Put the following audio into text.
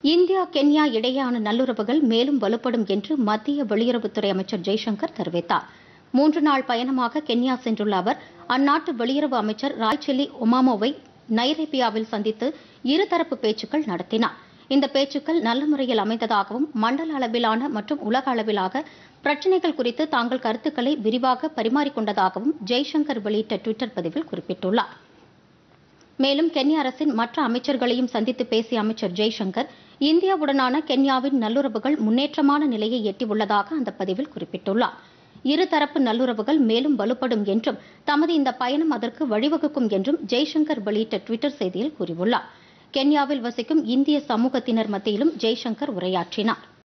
India Kenya இடையேயான நல்லுறவுகள் மேலும் வலுப்படும் என்று மத்திய வெளியுறவுத்துறை அமைச்சர் ஜெய்சங்கர் தெரிவித்தார் மூன்று நாள் பயணமாக கென்யா சென்றுள்ள அவர் அந்நாட்டு வெளியுறவு அமைச்சர் ராய்ச்செல்லி ஒமாமோவை நைரோபியாவில் சந்தித்து இருதரப்பு பேச்சுக்கள் நடத்தினார் இந்த பேச்சுக்கள் நல்ல முறையில் அமைந்ததாகவும் மண்டல அளவிலான மற்றும் உலக அளவிலாக பிரச்சினைகள் குறித்து தாங்கள் கருத்துக்களை விரிவாக பரிமாறிக்கொண்டதாகவும் ஜெய்சங்கர் வெளியிட்ட டுவிட்டர் பதிவில் குறிப்பிட்டுள்ளார் மேலும் கென்யா அரசின் மற்ற அமைச்சர்களையும் சந்தித்து பேசிய அமைச்சர் ஜெய்சங்கர் இந்தியாவுடனான கென்யாவின் நல்லுறவுகள் முன்னேற்றமான நிலையை எட்டியுள்ளதாக அந்த பதிவில் குறிப்பிட்டுள்ளார் இருதரப்பு நல்லுறவுகள் மேலும் வலுப்படும் என்றும் தமது இந்த பயணம் அதற்கு வழிவகுக்கும் என்றும் ஜெய்சங்கர் வெளியிட்ட டுவிட்டர் செய்தியில் கூறியுள்ளார் கென்யாவில் வசிக்கும் இந்திய சமூகத்தினர் மத்தியிலும் ஜெய்சங்கர் உரையாற்றினார்